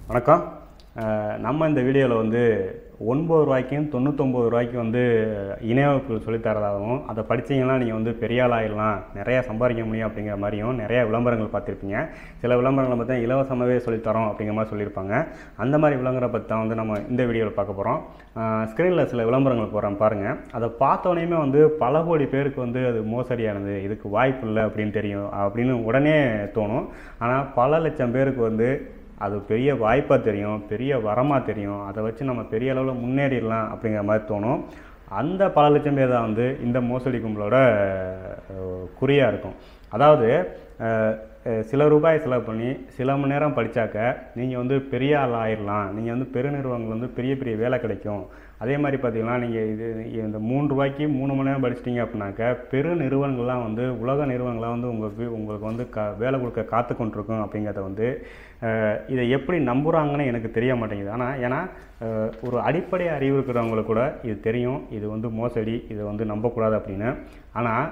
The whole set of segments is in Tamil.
வணக்கம் அஹ் நம்ம இந்த வீடியோவில் வந்து ஒன்பது ரூபாய்க்கும் தொண்ணூத்தொம்பது ரூபாய்க்கும் வந்து இணைய வகுப்புகள் சொல்லித்தரதாகவும் அதை படிச்சீங்கன்னா நீங்கள் வந்து பெரிய ஆள் ஆயிடலாம் நிறையா சம்பாதிக்க முடியும் அப்படிங்கிற மாதிரியும் நிறைய விளம்பரங்கள் பார்த்துருப்பீங்க சில விளம்பரங்களை பார்த்தா இலவசமாகவே சொல்லித்தரோம் அப்படிங்கிற மாதிரி சொல்லியிருப்பாங்க அந்த மாதிரி விளம்பரம் பற்றி தான் வந்து நம்ம இந்த வீடியோவில் பார்க்க போகிறோம் ஸ்க்ரீனில் சில விளம்பரங்கள் போகிறேன் பாருங்கள் அதை பார்த்தோன்னே வந்து பல கோடி பேருக்கு வந்து அது மோசடியானது இதுக்கு வாய்ப்பு இல்லை அப்படின்னு தெரியும் அப்படின்னு உடனே தோணும் ஆனால் பல லட்சம் பேருக்கு வந்து அது பெரிய வாய்ப்பாக தெரியும் பெரிய வரமாக தெரியும் அதை வச்சு நம்ம பெரிய அளவில் முன்னேறிடலாம் அப்படிங்கிற மாதிரி தோணும் அந்த பல லட்சம் பேர் தான் வந்து இந்த மோசடி கும்பலோட குறியாக இருக்கும் அதாவது அஹ், அஹ், சில ரூபாய் செலவு பண்ணி சில மணி நேரம் படித்தாக்க நீங்கள் வந்து பெரிய ஆள் ஆயிடலாம் நீங்கள் வந்து பெருநிறுவனங்கள் வந்து பெரிய பெரிய வேலை கிடைக்கும் அதே மாதிரி பார்த்தீங்கன்னா நீங்கள் இது இந்த மூணு ரூபாய்க்கு மூணு மணி நேரம் படிச்சிட்டிங்க அப்படின்னாக்க பெரு நிறுவனங்கள்லாம் வந்து உலக நிறுவனங்கள்லாம் வந்து உங்களுக்கு உங்களுக்கு வந்து க வேலை கொடுக்க காத்து கொண்டிருக்கும் அப்படிங்கிறத வந்து அஹ், இதை எப்படி நம்புகிறாங்கன்னு எனக்கு தெரிய மாட்டேங்குது ஆனால் ஏன்னா அஹ், ஒரு அடிப்படை அறிவு இருக்கிறவங்களுக்கு கூட இது தெரியும் இது வந்து மோசடி இதை வந்து நம்பக்கூடாது அப்படின்னு ஆனால்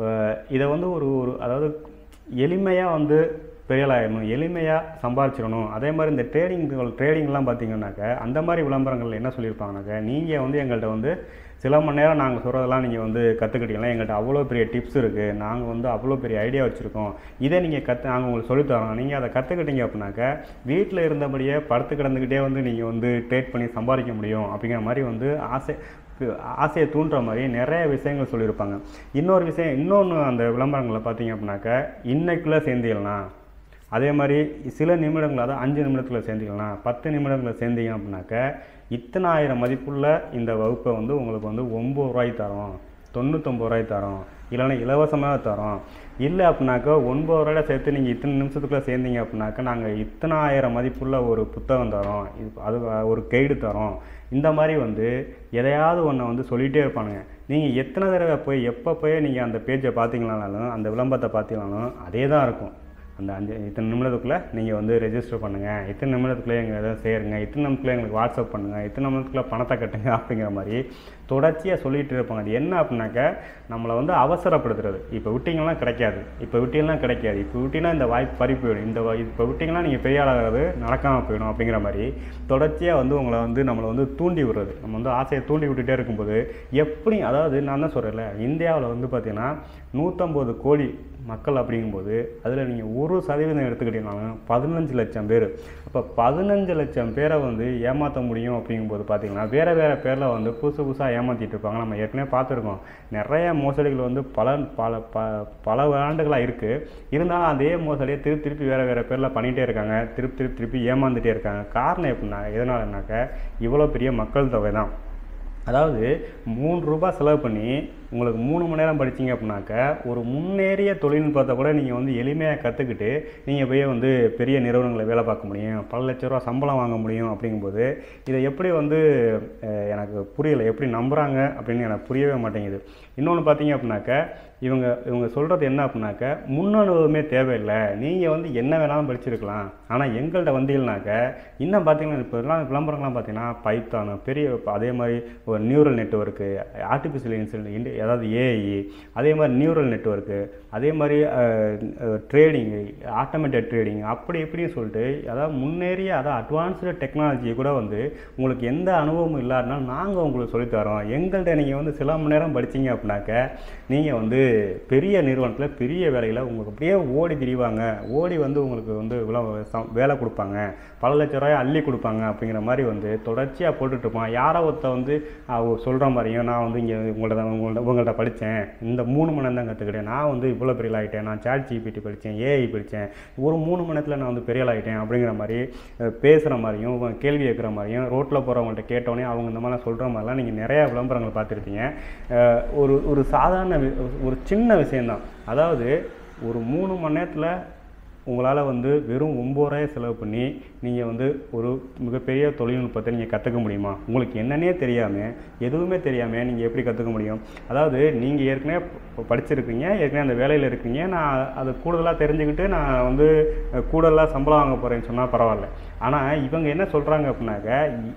இதை வந்து ஒரு ஒரு அதாவது எளிமையாக வந்து பெரியலாயிடணும் எளிமையாக சம்பாரிச்சிடணும் அதே மாதிரி இந்த ட்ரேடிங் ட்ரேடிங்லாம் பார்த்தீங்கன்னாக்க அந்த மாதிரி விளம்பரங்கள் என்ன சொல்லியிருப்பாங்கனாக்க நீங்கள் வந்து எங்கள்கிட்ட வந்து சில மணி நேரம் நாங்கள் சொல்கிறதெல்லாம் நீங்கள் வந்து கற்றுக்கிட்டீங்களா எங்கள்கிட்ட அவ்வளோ பெரிய டிப்ஸ் இருக்குது நாங்கள் வந்து அவ்வளோ பெரிய ஐடியா வச்சுருக்கோம் இதை நீங்கள் கற்று நாங்கள் உங்களுக்கு சொல்லித்தரோம் நீங்கள் அதை கற்றுக்கிட்டீங்க அப்படின்னாக்க வீட்டில் இருந்தபடியே படுத்து கிடந்துக்கிட்டே வந்து நீங்கள் வந்து ட்ரேட் பண்ணி சம்பாதிக்க முடியும் அப்படிங்கிற மாதிரி வந்து ஆசை ஆசையை தூண்டுற மாதிரி நிறைய விஷயங்கள் சொல்லியிருப்பாங்க இன்னொரு விஷயம் இன்னொன்று அந்த விளம்பரங்களில் பார்த்தீங்க அப்படின்னாக்க இன்னைக்குள்ளே சேர்ந்தீங்கன்னா அதே மாதிரி சில நிமிடங்கள் அதாவது அஞ்சு நிமிடத்தில் சேர்ந்தீங்கன்னா பத்து நிமிடங்களில் சேர்ந்தீங்க அப்படின்னாக்க இத்தனாயிரம் மதிப்புள்ள இந்த வகுப்பை வந்து உங்களுக்கு வந்து ஒம்பது ரூபாய்க்கு தரோம் தொண்ணூத்தொம்பது ரூபாய்க்கு தரோம் இல்லைன்னா இலவசமாக தரோம் இல்லை அப்படின்னாக்கா ஒன்பது ரூபாயில சேர்த்து நீங்கள் இத்தனை நிமிஷத்துக்குள்ளே சேர்ந்தீங்க அப்படின்னாக்கா நாங்கள் இத்தனாயிரம் மதிப்புள்ள ஒரு புத்தகம் தரோம் இது அது ஒரு கைடு தரோம் இந்த மாதிரி வந்து எதையாவது ஒன்றை வந்து சொல்லிகிட்டே இருப்பானுங்க நீங்கள் எத்தனை தடவை போய் எப்போ போய் நீங்கள் அந்த பேஜை பார்த்தீங்களானாலும் அந்த விளம்பரத்தை பார்த்தீங்களாலும் அதே தான் இருக்கும் அந்த அஞ்சு இத்தனை நிமிடத்துக்குள்ளே நீங்கள் வந்து ரெஜிஸ்டர் பண்ணுங்கள் இத்தனை நிமிடத்துக்குள்ளே எங்கள் இதை சேருங்க இத்தனை நிமிடத்துக்குள்ளே எங்களுக்கு வாட்ஸ்அப் பண்ணுங்கள் இத்தனை நிமிடத்துக்குள்ளே பணத்தை கட்டுங்க அப்படிங்கிற மாதிரி தொடர்ச்சியாக சொல்லிகிட்டு இருப்பாங்க அது என்ன அப்படின்னாக்க நம்மளை வந்து அவசரப்படுத்துறது இப்போ விட்டிங்கன்னா கிடைக்காது இப்போ விட்டிங்கன்னா கிடைக்காது இப்போ விட்டிங்கன்னா இந்த வாய்ப்பு பறி போயிடும் இந்த வா- இப்போ விட்டிங்கன்னா நீங்கள் பெரிய ஆளாகிறது நடக்காமல் போயிடும் அப்படிங்கிற மாதிரி தொடர்ச்சியாக வந்து உங்களை வந்து நம்மளை வந்து தூண்டி விடுறது நம்ம வந்து ஆசையை தூண்டி விட்டுட்டே இருக்கும்போது எப்படி அதாவது நான் தான் சொல்கிறேன்ல இந்தியாவில் வந்து பார்த்தீங்கன்னா நூற்றம்பது கோடி மக்கள் அப்படிங்கும்போது அதில் நீங்கள் ஒரு சதவீதம் எடுத்துக்கிட்டீங்கன்னாலும் பதினஞ்சு லட்சம் பேர் அப்போ பதினஞ்சு லட்சம் பேரை வந்து ஏமாற்ற முடியும் அப்படிங்கும்போது பார்த்தீங்கன்னா வேறு வேறு பேரில் வந்து புதுசு புதுசாக ஏமாற்றிட்டு இருப்பாங்க நம்ம ஏற்கனவே பார்த்துருக்கோம் நிறைய மோசடிகள் வந்து பல பல ப பல ஆண்டுகளாக இருக்குது இருந்தாலும் அதே மோசடியை திருப்பி திருப்பி வேறு வேறு பேரில் பண்ணிகிட்டே இருக்காங்க திருப்பி திருப்பி திருப்பி ஏமாந்துட்டே இருக்காங்க காரணம் எப்படின்னா எதனாலனாக்க இவ்வளோ பெரிய மக்கள் தொகை தான் அதாவது மூணு ரூபாய் செலவு பண்ணி உங்களுக்கு மூணு மணி நேரம் படிச்சீங்க அப்படின்னாக்க ஒரு முன்னேறிய தொழில்நுட்பத்தை கூட நீங்கள் வந்து எளிமையாக கற்றுக்கிட்டு நீங்கள் போய் வந்து பெரிய நிறுவனங்களில் வேலை பார்க்க முடியும் பல லட்ச ரூபா சம்பளம் வாங்க முடியும் அப்படிங்கும்போது இதை எப்படி வந்து அஹ், எனக்கு புரியலை எப்படி நம்புகிறாங்க அப்படின்னு எனக்கு புரியவே மாட்டேங்குது இன்னொன்று பார்த்தீங்க அப்படின்னாக்க இவங்க இவங்க சொல்கிறது என்ன அப்படின்னாக்க முன்னனுபவமே தேவையில்லை நீங்கள் வந்து என்ன வேணாலும் படிச்சிருக்கலாம் ஆனால் எங்கள்கிட்ட வந்தீங்கன்னாக்க இன்னும் பார்த்தீங்கன்னா இப்போ எல்லாம் விளம்பரங்கள்லாம் பார்த்தீங்கன்னா பைத்தான் பெரிய அதே மாதிரி ஒரு நியூரல் நெட்ஒர்க்கு ஆர்டிஃபிஷியல் இன்செல் அதாவது ஏஐ அதே மாதிரி நியூரல் நெட்ஒர்க்கு அதே மாதிரி ட்ரேடிங்கு ஆட்டோமேட்டட் ட்ரேடிங் அப்படி இப்படின்னு சொல்லிட்டு அதாவது முன்னேறிய அதாவது அட்வான்ஸ்டு டெக்னாலஜி கூட வந்து உங்களுக்கு எந்த அனுபவமும் இல்லாதனால நாங்கள் உங்களுக்கு சொல்லித்தரோம் எங்கள்கிட்ட நீங்கள் வந்து சில மணி நேரம் படிச்சீங்க அப்படின்னாக்க நீங்கள் வந்து பெரிய நிறுவனத்தில் பெரிய வேலையில் உங்களுக்கு அப்படியே ஓடி திரிவாங்க ஓடி வந்து உங்களுக்கு வந்து விள- ச- வேலை கொடுப்பாங்க பல லட்ச ரூபாய் அள்ளி கொடுப்பாங்க அப்படிங்கிற மாதிரி வந்து தொடர்ச்சியாக போட்டுட்டு இருப்பான் யாரோ ஒருத்த வந்து சொல்கிற மாதிரியும் நான் வந்து இங்கே உங்கள்ட்ட தான் உங்கள்ட்ட உங்கள்கிட்ட படித்தேன் இந்த மூணு மணி நேரம் தான் கற்றுக்கிட்டேன் நான் வந்து இவ்வளோ பெரிய ஆள் ஆகிட்டேன் நான் சாட் ஜிபிடி படித்தேன் ஏஐ படித்தேன் ஒரு மூணு மணி நேரத்தில் நான் வந்து பெரிய ஆள் ஆகிட்டேன் அப்படிங்கிற மாதிரி பேசுகிற மாதிரியும் உங்க கேள்வி கேட்குற மாதிரியும் ரோட்டில் போகிறவங்கள்ட்ட கேட்டோன்னே அவங்க இந்த மாதிரிலாம் சொல்கிற மாதிரிலாம் நீங்கள் நிறையா விளம்பரங்கள் பார்த்துருப்பீங்க அஹ் ஒரு ஒரு சாதாரண வி- ஒரு சின்ன விஷயந்தான் அதாவது ஒரு மூணு மணி நேரத்தில் உங்களால் வந்து வெறும் ஒம்பது ரூபாயை செலவு பண்ணி நீங்கள் வந்து ஒரு மிகப்பெரிய தொழில்நுட்பத்தை நீங்கள் கற்றுக்க முடியுமா உங்களுக்கு என்னன்னே தெரியாமல் எதுவுமே தெரியாமல் நீங்கள் எப்படி கற்றுக்க முடியும் அதாவது நீங்கள் ஏற்கனவே ப- படிச்சிருக்கீங்க ஏற்கனவே அந்த வேலையில் இருக்கீங்க நான் அது கூடுதலாக தெரிஞ்சுக்கிட்டு நான் வந்து அஹ், கூடுதலாக சம்பளம் வாங்க போகிறேன்னு சொன்னால் பரவாயில்ல ஆனால் இவங்க என்ன சொல்கிறாங்க அப்படின்னாக்க இ-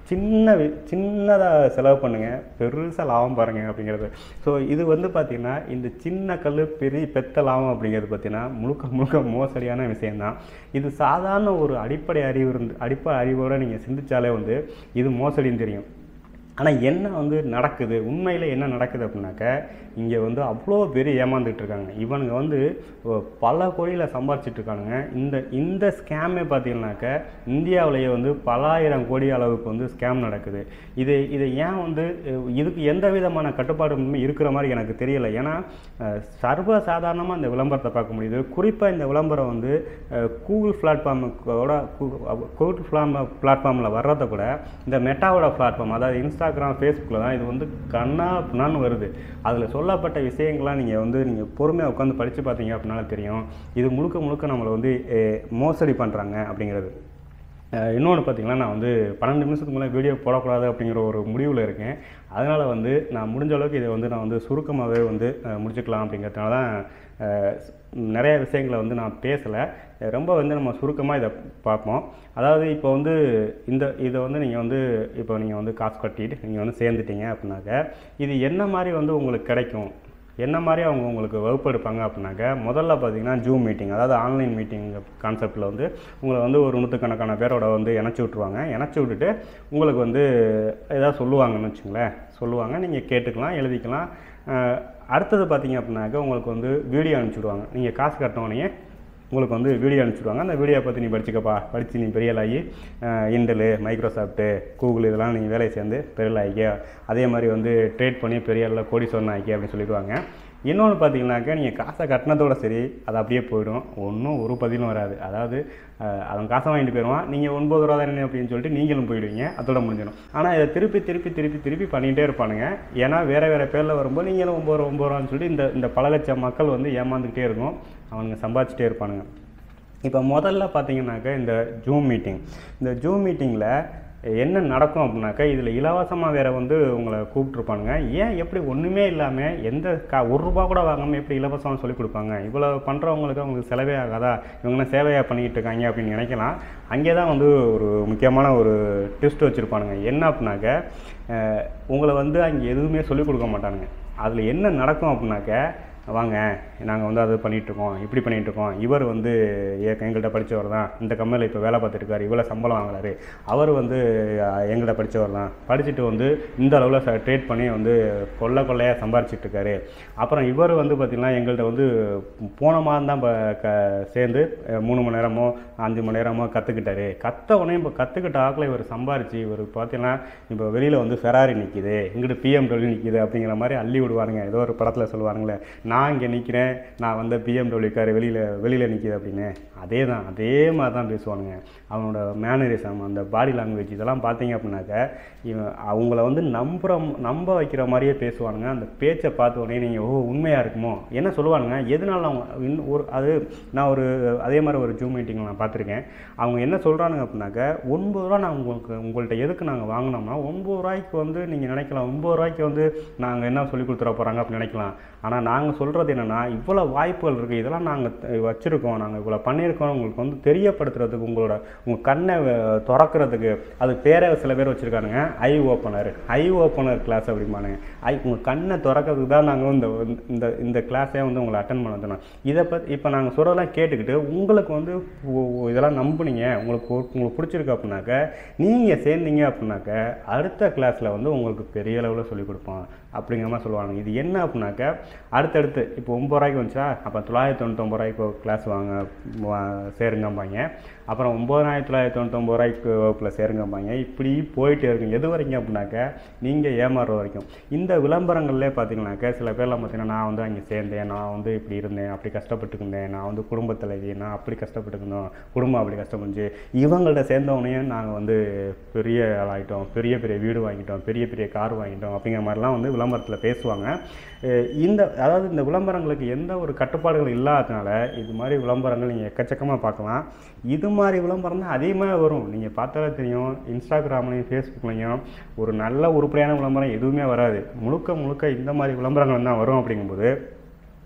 சின்ன வி- சின்னதாக செலவு பண்ணுங்கள் பெருசாக லாபம் பாருங்கள் அப்படிங்கிறது ஸோ இது வந்து பார்த்திங்கன்னா இந்த சின்ன கல் பெரிய பெத்த லாபம் அப்படிங்கிறது பார்த்திங்கன்னா முழுக்க முழுக்க மோசடியான விஷயம்தான் இது சாதாரண ஒரு அடிப்படை அறிவு இருந்து அடிப்படை அறிவோடு நீங்கள் சிந்திச்சாலே வந்து இது மோசடின்னு தெரியும் ஆனால் என்ன வந்து நடக்குது உண்மையில் என்ன நடக்குது அப்படின்னாக்க இங்கே வந்து அவ்வளோ பேர் ஏமாந்துட்டு இருக்காங்க இவனுங்க வந்து ஒ- பல கோடியில் சம்பாரிச்சிட்டு இருக்கானுங்க இந்த இந்த ஸ்கேமே பார்த்தீங்கன்னாக்க இந்தியாவிலேயே வந்து பலாயிரம் கோடி அளவுக்கு வந்து ஸ்கேம் நடக்குது இது இதை ஏன் வந்து அஹ், இதுக்கு எந்த விதமான கட்டுப்பாடும் இருக்கிற மாதிரி எனக்கு தெரியல ஏன்னா அஹ், சர்வ சாதாரணமாக இந்த விளம்பரத்தை பார்க்க முடியுது குறிப்பாக இந்த விளம்பரம் வந்து அஹ், கூகுள் பிளாட்ஃபார்முக்கோட கூகுள் பிளாட்ஃபார்ம் பிளாட்ஃபார்மில் வர்றதை கூட இந்த மெட்டாவோட பிளாட்ஃபார்ம் அதாவது இன்ஸ்டாகிராம் ஃபேஸ்புக்கில் தான் இது வந்து கண்ணா பின்னான்னு வருது அதில் சொல்லப்பட்ட விஷயங்கள்லாம் நீங்கள் வந்து நீங்கள் பொறுமையாக உட்காந்து படித்து பார்த்தீங்க அப்படின்னால தெரியும் இது முழுக்க முழுக்க நம்மளை வந்து அஹ், மோசடி பண்ணுறாங்க அப்படிங்கிறது இன்னொன்று பார்த்தீங்கன்னா நான் வந்து பன்னெண்டு நிமிஷத்துக்கு மேலே வீடியோ போடக்கூடாது அப்படிங்கிற ஒரு முடிவில் இருக்கேன் அதனால் வந்து நான் முடிஞ்ச அளவுக்கு இதை வந்து நான் வந்து சுருக்கமாகவே வந்து அஹ், முடிச்சுக்கலாம் அப்படிங்கிறதுனால தான் அஹ், நிறைய விஷயங்களை வந்து நான் பேசலை ரொம்ப வந்து நம்ம சுருக்கமாக இதை பார்ப்போம் அதாவது இப்போ வந்து இந்த இதை வந்து நீங்கள் வந்து இப்போ நீங்கள் வந்து காசு கட்டிட்டு நீங்கள் வந்து சேர்ந்துட்டீங்க அப்படின்னாக்க இது என்ன மாதிரி வந்து உங்களுக்கு கிடைக்கும் என்ன மாதிரி அவங்க உங்களுக்கு வகுப்பு எடுப்பாங்க அப்படின்னாக்க முதல்ல பார்த்தீங்கன்னா ஜூம் மீட்டிங் அதாவது ஆன்லைன் மீட்டிங் கான்செப்டில் வந்து உங்களை வந்து ஒரு நூற்றுக்கணக்கான பேரோட வந்து இணைச்சி விட்ருவாங்க இணைச்சி விட்டுட்டு உங்களுக்கு வந்து ஏதாவது சொல்லுவாங்கன்னு வச்சுங்களேன் சொல்லுவாங்க நீங்கள் கேட்டுக்கலாம் எழுதிக்கலாம் அஹ் அடுத்தது பார்த்தீங்க அப்படின்னாக்க உங்களுக்கு வந்து வீடியோ அனுப்பிச்சிடுவாங்க நீங்கள் காசு கட்டினோடனே உங்களுக்கு வந்து வீடியோ அனுப்பிச்சிடுவாங்க அந்த வீடியோ பற்றி நீ படிச்சுக்கப்பா படித்து நீ பெரிய ஆளாகி இண்டலு மைக்ரோசாஃப்ட்டு கூகுள் இதெல்லாம் நீங்கள் வேலையை சேர்ந்து பெரிய ஆகிக்க அதே மாதிரி வந்து ட்ரேட் பண்ணி பெரிய ஆளில் கோடி சொன்ன ஆகி அப்படின்னு சொல்லிடுவாங்க இன்னொன்று பார்த்தீங்கன்னாக்கா நீங்கள் காசை கட்டினதோட சரி அது அப்படியே போயிடும் ஒன்றும் ஒரு பதிலும் வராது அதாவது அஹ், அவன் காசை வாங்கிட்டு போயிடுவான் நீங்கள் ஒன்பது ரூபா தானே அப்படின்னு சொல்லிட்டு நீங்களும் போயிடுவீங்க அதோட முடிஞ்சிடும் ஆனால் இதை திருப்பி திருப்பி திருப்பி திருப்பி பண்ணிகிட்டே இருப்பானுங்க ஏன்னா வேறு வேறு பேரில் வரும்போது நீங்களும் ஒம்பது ரூபா ஒம்பது ரூபான்னு சொல்லிட்டு இந்த இந்த பல லட்சம் மக்கள் வந்து ஏமாந்துக்கிட்டே இருக்கும் அவனுங்க சம்பாதிச்சிட்டே இருப்பானுங்க இப்போ முதல்ல பார்த்தீங்கன்னாக்கா இந்த ஜூம் மீட்டிங் இந்த ஜூம் மீட்டிங்கில் என்ன நடக்கும் அப்படின்னாக்கா இதில் இலவசமாக வேற வந்து உங்களை கூப்பிட்ருப்பானுங்க ஏன் எப்படி ஒன்றுமே இல்லாமல் எந்த கா ஒரு ரூபா கூட வாங்காமல் எப்படி இலவசமாக சொல்லி கொடுப்பாங்க இவ்வளோ பண்ணுறவங்களுக்கு அவங்களுக்கு செலவே ஆகாதா இவங்க சேவையாக பண்ணிக்கிட்டு இருக்காங்க அப்படின்னு நினைக்கலாம் அங்கே தான் வந்து ஒரு முக்கியமான ஒரு ட்விஸ்ட் வச்சுருப்பானுங்க என்ன அப்படின்னாக்க அஹ், உங்களை வந்து அங்கே எதுவுமே சொல்லிக் கொடுக்க மாட்டானுங்க அதில் என்ன நடக்கும் அப்படின்னாக்க வாங்க நாங்கள் வந்து அது பண்ணிகிட்ருக்கோம் இப்படி பண்ணிகிட்ருக்கோம் இவர் வந்து எ- எங்கள்கிட்ட படித்தவர் தான் இந்த கம்பெனியில் இப்போ வேலை பார்த்துருக்காரு இவ்வளோ சம்பளம் வாங்குறாரு அவர் வந்து அஹ், எங்கள்கிட்ட படித்தவர் தான் படிச்சுட்டு வந்து இந்த அளவில் ட்ரேட் பண்ணி வந்து கொள்ள கொள்ளையாக சம்பாரிச்சிட்டு இருக்காரு அப்புறம் இவர் வந்து பார்த்திங்கன்னா எங்கள்கிட்ட வந்து போன மாதம் தான் இப்போ க சேர்ந்து அஹ், மூணு மணி நேரமோ அஞ்சு மணி நேரமோ கற்றுக்கிட்டாரு கற்ற உடனே இப்போ கற்றுக்கிட்ட ஆக்கில் இவர் சம்பாரிச்சு இவர் பார்த்தீங்கன்னா இப்போ வெளியில் வந்து ஃபெராரி நிற்கிது இங்கிட்டு பிஎம்டபிள்யூ நிற்கிது அப்படிங்கிற மாதிரி அள்ளி விடுவானுங்க ஏதோ ஒரு படத்தில் சொல்லுவானுங்களே நான் இங்கே நிற்கிறேன் நான் வந்து பிஎம்டபிள்யூ கார் வெளியில் வெளியில் நிற்கிது அப்படின்னு அதே தான் அதே மாதிரி தான் பேசுவானுங்க அவனோட மேனரிசம் அந்த பாடி லாங்குவேஜ் இதெல்லாம் பார்த்தீங்க அப்படின்னாக்க இவன் அவங்கள வந்து நம்புற நம்ப வைக்கிற மாதிரியே பேசுவானுங்க அந்த பேச்சை பார்த்த உடனே நீங்கள் ஓ உண்மையாக இருக்குமோ என்ன சொல்லுவானுங்க எதனால அவங்க இன்னும் ஒரு அது நான் ஒரு அதே மாதிரி ஒரு ஜூம் மீட்டிங்கில் நான் பார்த்துருக்கேன் அவங்க என்ன சொல்கிறானுங்க அப்படின்னாக்க ஒன்பது ரூபா நான் உங்களுக்கு உங்கள்கிட்ட எதுக்கு நாங்கள் வாங்கினோம்னா ஒன்பது ரூபாய்க்கு வந்து நீங்கள் நினைக்கலாம் ஒன்பது ரூபாய்க்கு வந்து நாங்கள் என்ன சொல்லி கொடுத்துட போகிறாங்க அப்படின்னு நினைக்கலாம் ஆனால் நாங்கள் சொல்கிறது என்னென்னா இவ்வளோ வாய்ப்புகள் இருக்குது இதெல்லாம் நாங்கள் வச்சுருக்கோம் நாங்கள் இவ்வளோ பண்ணியிருக்கோம் உங்களுக்கு வந்து தெரியப்படுத்துறதுக்கு உங்களோட உங்கள் கண்ணை அஹ், திறக்கிறதுக்கு அது பேரே சில பேர் வச்சுருக்கானுங்க eye opener eye opener class அப்படிம்பானுங்க ஐ உங்கள் கண்ணை திறக்கிறதுக்கு தான் நாங்கள் இந்த இந்த இந்த கிளாஸே வந்து உங்களை அட்டன் பண்ண வந்தோம் இதை பற்றி இப்போ நாங்கள் சொல்கிறதெல்லாம் கேட்டுக்கிட்டு உங்களுக்கு வந்து ஓ- ஓ, இதெல்லாம் நம்புனீங்க உங்களுக்கு ஒரு- உங்களுக்கு பிடிச்சிருக்கு அப்படின்னாக்க நீங்கள் சேர்ந்தீங்க அப்படின்னாக்க அடுத்த கிளாஸில் வந்து உங்களுக்கு பெரிய அளவில் சொல்லிக் கொடுப்போம் அப்படிங்கிற மாதிரி சொல்லுவாங்க இது என்ன அப்படின்னாக்க அடுத்தடுத்து இப்போ ஒம்பது ரூபாய்க்கு வந்துச்சா அப்போ தொள்ளாயிரத்தி தொண்ணூத்தொம்பது ரூபாய்க்கு கிளாஸ் வாங்க வா- சேருங்கம்பாங்க அப்புறம் ஒம்பதாயிரத்தி தொள்ளாயிரத்தி தொண்ணூத்தொம்பது ரூபாய்க்கு வகுப்பில் சேருங்கம்பாங்க இப்படி போயிட்டே இருக்கும் எது வரைக்கும் அப்படின்னாக்க நீங்கள் ஏமாறுற வரைக்கும் இந்த விளம்பரங்கள்லே பார்த்தீங்கன்னாக்க சில பேர்லாம் பார்த்தீங்கன்னா நான் வந்து அங்கே சேர்ந்தேன் நான் வந்து இப்படி இருந்தேன் அப்படி கஷ்டப்பட்டுருந்தேன் நான் வந்து குடும்ப தலைவி நான் அப்படி கஷ்டப்பட்டுருந்தோம் குடும்பம் அப்படி கஷ்டப்பட்டுச்சு இவங்கள்ட்ட சேர்ந்தவனையே நாங்கள் வந்து பெரிய ஆளாயிட்டோம் பெரிய பெரிய வீடு வாங்கிட்டோம் பெரிய பெரிய கார் வாங்கிட்டோம் அப்படிங்கிற மாதிரிலாம் வந்து விளம்பரத்தில் பேசுவாங்க அஹ் இந்த அதாவது இந்த விளம்பரங்களுக்கு எந்த ஒரு கட்டுப்பாடுகள் இல்லாததுனால இது மாதிரி விளம்பரங்கள் நீங்கள் எக்கச்சக்கமாக பார்க்கலாம் இது மாதிரி விளம்பரம் தான் அதிகமாக வரும் நீங்கள் பார்த்தாலே தெரியும் இன்ஸ்டாகிராம்லையும் ஃபேஸ்புக்லையும் ஒரு நல்ல உருப்படியான விளம்பரம் எதுவுமே வராது முழுக்க முழுக்க இந்த மாதிரி விளம்பரங்கள் தான் வரும் அப்படிங்கும்போது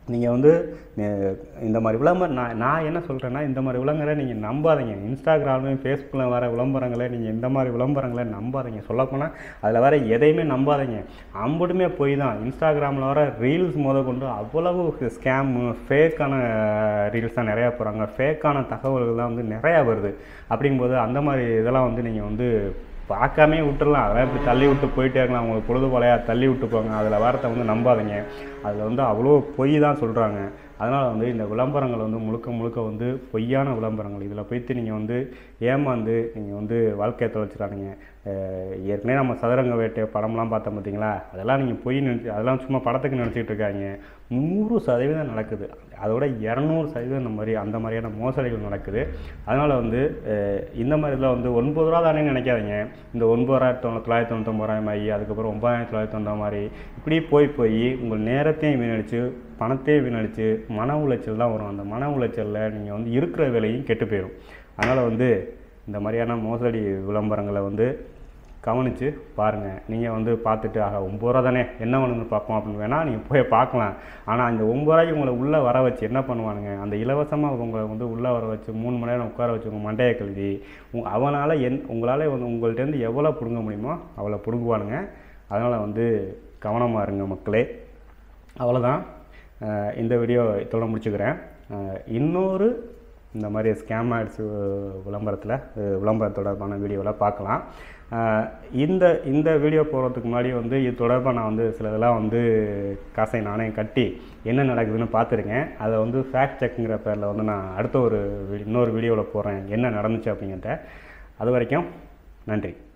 நீங்கள் வந்து அஹ், இந்த மாதிரி விளம்பரம் நான் நான் என்ன சொல்கிறேன்னா இந்த மாதிரி விளம்பரங்களை நீங்கள் நம்பாதீங்க இன்ஸ்டாகிராம்லையும் ஃபேஸ்புக்கில் வர விளம்பரங்களை நீங்கள் இந்த மாதிரி விளம்பரங்களை நம்பாதீங்க சொல்லப்போனால் அதில் வர எதையுமே நம்பாதீங்க அம்புட்டுமே போய் தான் இன்ஸ்டாகிராமில் வர ரீல்ஸ் முத கொண்டு அவ்வளவு ஸ்கேமு ஃபேக்கான ரீல்ஸ் தான் நிறையா போகிறாங்க ஃபேக்கான தகவல்கள் தான் வந்து நிறையா வருது அப்படிங்கும்போது அந்த மாதிரி இதெல்லாம் வந்து நீங்கள் வந்து பார்க்காமே விட்டுறலாம் அதெல்லாம் இப்படி தள்ளி விட்டு போயிட்டே இருக்கலாம் உங்களுக்கு பொழுது போலையா தள்ளி விட்டு போங்க அதில் வாரத்தை வந்து நம்பாதீங்க அதில் வந்து அவ்வளோ பொய் தான் சொல்கிறாங்க அதனால் வந்து இந்த விளம்பரங்கள் வந்து முழுக்க முழுக்க வந்து பொய்யான விளம்பரங்கள் இதில் போய்த்து நீங்கள் வந்து ஏமாந்து நீங்கள் வந்து வாழ்க்கையை தொலைச்சிடாதீங்க அஹ் ஏற்கனவே நம்ம சதுரங்க வேட்டை படம்லாம் பார்த்தோம் பார்த்தீங்களா அதெல்லாம் நீங்கள் பொய் நினச்சி அதெல்லாம் சும்மா படத்துக்கு நினச்சிட்டு இருக்காங்க நூறு சதவீதம் நடக்குது அதோட இரநூறு சதவீதம் இந்த மாதிரி அந்த மாதிரியான மோசடிகள் நடக்குது அதனால் வந்து அஹ் இந்த மாதிரி இதில் வந்து ஒன்பது ரூபா தானே நினைக்காதீங்க இந்த ஒன்பதாயிரத்தி தொண்ணூ தொள்ளாயிரத்தி தொண்ணூத்தொம்பதாயிரம் ஆகி அதுக்கப்புறம் ஒன்பதாயிரத்தி தொள்ளாயிரத்தி தொண்ணூறு மாதிரி இப்படி போய் போய் உங்கள் நேரத்தையும் வீணடிச்சு பணத்தையும் வீணடிச்சு மன உளைச்சல் தான் வரும் அந்த மன உளைச்சலில் நீங்கள் வந்து இருக்கிற வேலையும் கெட்டு போயிடும் அதனால் வந்து இந்த மாதிரியான மோசடி விளம்பரங்களை வந்து கவனித்து பாருங்கள் நீங்கள் வந்து பார்த்துட்டு ஆக ஒம்பது ரூபா தானே என்ன பண்ணுன்னு பார்ப்போம் அப்படின்னு வேணால் நீங்கள் போய் பார்க்கலாம் ஆனால் இந்த ஒம்பது ரூபாய்க்கு உங்களை உள்ளே வர வச்சு என்ன பண்ணுவானுங்க அந்த இலவசமாக உங்களை வந்து உள்ளே வர வச்சு மூணு மணி நேரம் உட்கார வச்சு உங்கள் மண்டையை கழுவி உங்க அவனால் என் உங்களால் வந்து உங்கள்கிட்டருந்து எவ்வளோ பிடுங்க முடியுமோ அவ்வளோ பிடுங்குவானுங்க அதனால் வந்து கவனமாக இருங்க மக்களே அவ்வளோதான் அஹ் இந்த வீடியோ இதோட முடிச்சுக்கிறேன் அஹ் இன்னொரு இந்த மாதிரி ஸ்கேம் ஆட்ஸ் விளம்பரத்தில் அஹ் விளம்பரம் தொடர்பான வீடியோவில் பார்க்கலாம் அஹ் இந்த இந்த வீடியோ போகிறதுக்கு முன்னாடி வந்து இது தொடர்பாக நான் வந்து சில இதெல்லாம் வந்து காசை நானே கட்டி என்ன நடக்குதுன்னு பார்த்துருக்கேன் அதை வந்து ஃபேக்ட் செக்குங்கிற பேரில் வந்து நான் அடுத்த ஒரு வி- இன்னொரு வீடியோவில் போடுறேன் என்ன நடந்துச்சு அப்படிங்கிறத அது வரைக்கும் நன்றி